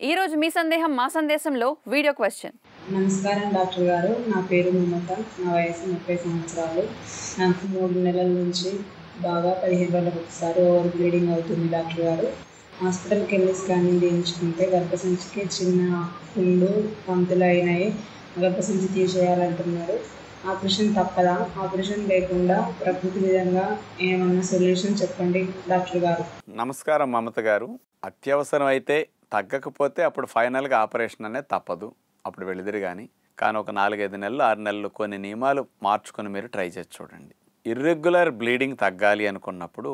ఈ రోజు మీ సందేహం మా సందేశంలో వీడియో క్వశ్చన్ నమస్కారం డాక్టర్ గారు నా పేరు మమత నా వయసు ముప్పై సంవత్సరాలు నాకు మూడు నెలల నుంచి బాగా పదిహేను రోజులకు ఒకసారి ఓవర్ బ్లీడింగ్ అవుతుంది డాక్టర్ గారు హాస్పిటల్కి వెళ్ళి స్కానింగ్ చేయించుకుంటే గర్భసంచికి చిన్న పుండు పంతులు అయినాయి గర్భసంచి తీసేయాలంటున్నారు ఆపరేషన్ తప్పదా ఆపరేషన్ లేకుండా ప్రకృతి విధంగా ఏమన్నా సొల్యూషన్ చెప్పండి డాక్టర్ గారు నమస్కారం మమత గారు అత్యవసరం అయితే తగ్గకపోతే అప్పుడు ఫైనల్గా ఆపరేషన్ అనేది తప్పదు అప్పుడు వెళ్ళిదిరు కానీ కానీ ఒక నాలుగైదు నెలలు ఆరు నెలలు కొన్ని నియమాలు మార్చుకొని మీరు ట్రై చేసి చూడండి ఇర్రెగ్యులర్ బ్లీడింగ్ తగ్గాలి అనుకున్నప్పుడు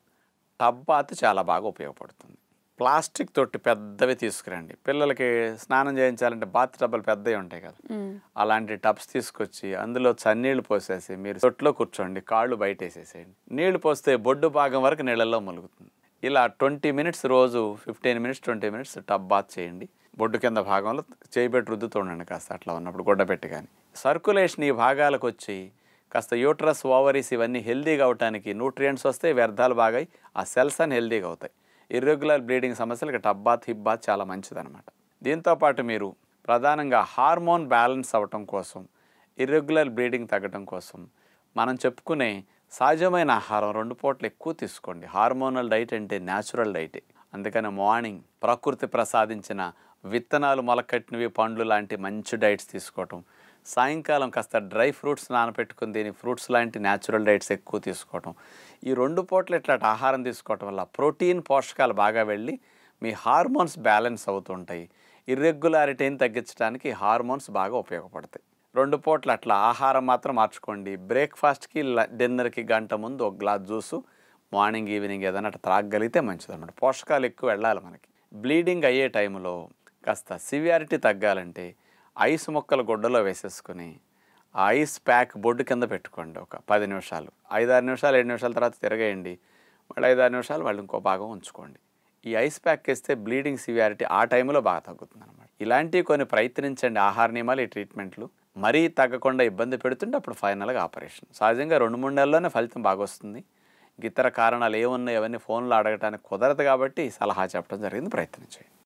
టబ్ బాత్ చాలా బాగా ఉపయోగపడుతుంది ప్లాస్టిక్ తొట్టి పెద్దవి తీసుకురండి పిల్లలకి స్నానం చేయించాలంటే బాత్ టబ్బలు పెద్దవి ఉంటాయి కదా అలాంటి టబ్స్ తీసుకొచ్చి అందులో చన్నీళ్ళు పోసేసి మీరు తొట్టులో కూర్చోండి కాళ్ళు బయట వేసేసేయండి నీళ్లు పోస్తే బొడ్డు భాగం వరకు నీళ్ళల్లో ములుగుతుంది ఇలా ట్వంటీ మినిట్స్ రోజు fifteen minutes twenty minutes tub bath చేయండి బొడ్డు కింద భాగంలో చేయిబెట్టి రుద్దుతుండండి కాస్త అట్లా ఉన్నప్పుడు గుడ్డ పెట్టి కానీ సర్కులేషన్ ఈ భాగాలకు వచ్చి కాస్త యూట్రస్ ఓవరీస్ ఇవన్నీ హెల్దీగా అవటానికి న్యూట్రియంట్స్ వస్తే వ్యర్థాలు బాగాయి ఆ సెల్స్ అని హెల్దీగా అవుతాయి ఇర్రెగ్యులర్ బ్లీడింగ్ సమస్యలకి టబ్ బాత్ హిప్ బాత్ చాలా మంచిదన్నమాట దీంతోపాటు మీరు ప్రధానంగా హార్మోన్ బ్యాలెన్స్ అవ్వటం కోసం ఇర్రెగ్యులర్ బ్లీడింగ్ తగ్గటం కోసం మనం చెప్పుకునే సహజమైన ఆహారం రెండు పూటలు ఎక్కువ తీసుకోండి హార్మోనల్ డైట్ అంటే న్యాచురల్ డైటే అందుకని మార్నింగ్ ప్రకృతి ప్రసాదించిన విత్తనాలు మొలకట్టినవి పండ్లు లాంటి మంచి డైట్స్ తీసుకోవటం సాయంకాలం కాస్త డ్రై ఫ్రూట్స్ నానబెట్టుకుని దీని ఫ్రూట్స్ లాంటి న్యాచురల్ డైట్స్ ఎక్కువ తీసుకోవటం ఈ రెండు పూటలు ఇట్లాంటి ఆహారం తీసుకోవటం వల్ల ప్రోటీన్ పోషకాలు బాగా వెళ్ళి మీ హార్మోన్స్ బ్యాలెన్స్ అవుతుంటాయి ఇర్రెగ్యులారిటీని తగ్గించడానికి హార్మోన్స్ బాగా ఉపయోగపడతాయి రెండు పూట్ల అట్లా ఆహారం మాత్రం మార్చుకోండి బ్రేక్ఫాస్ట్కి డిన్నర్కి గంట ముందు ఒక గ్లాస్ జ్యూసు మార్నింగ్ ఈవినింగ్ ఏదైనా అట్లా త్రాగగలిగితే మంచిదన్నమాట పోషకాలు ఎక్కువ వెళ్ళాలి మనకి బ్లీడింగ్ అయ్యే టైంలో కాస్త సివియారిటీ తగ్గాలంటే ఐస్ ముక్కలు గుడ్డలో వేసేసుకుని ఆ ఐస్ ప్యాక్ బొడ్డు కింద పెట్టుకోండి ఒక పది నిమిషాలు ఐదారు నిమిషాలు ఏడు నిమిషాల తర్వాత తిరగేయండి మళ్ళీ ఐదారు నిమిషాలు వాళ్ళు ఇంకో భాగం ఉంచుకోండి ఈ ఐస్ ప్యాక్ వేస్తే బ్లీడింగ్ సివియారిటీ ఆ టైంలో బాగా తగ్గుతుంది అనమాట ఇలాంటివి కొన్ని ప్రయత్నించండి ఆహార నియమాలు ఈ ట్రీట్మెంట్లు మరీ తగ్గకుండా ఇబ్బంది పెడుతుంటే అప్పుడు ఫైనల్గా ఆపరేషన్ సహజంగా రెండు మూడు నెలల్లోనే ఫలితం బాగా వస్తుంది ఇంక ఇతర కారణాలు ఏమున్నాయి అవన్నీ ఫోన్లో అడగటానికి కుదరదు కాబట్టి ఈ సలహా చెప్పడం జరిగింది ప్రయత్నం చేయండి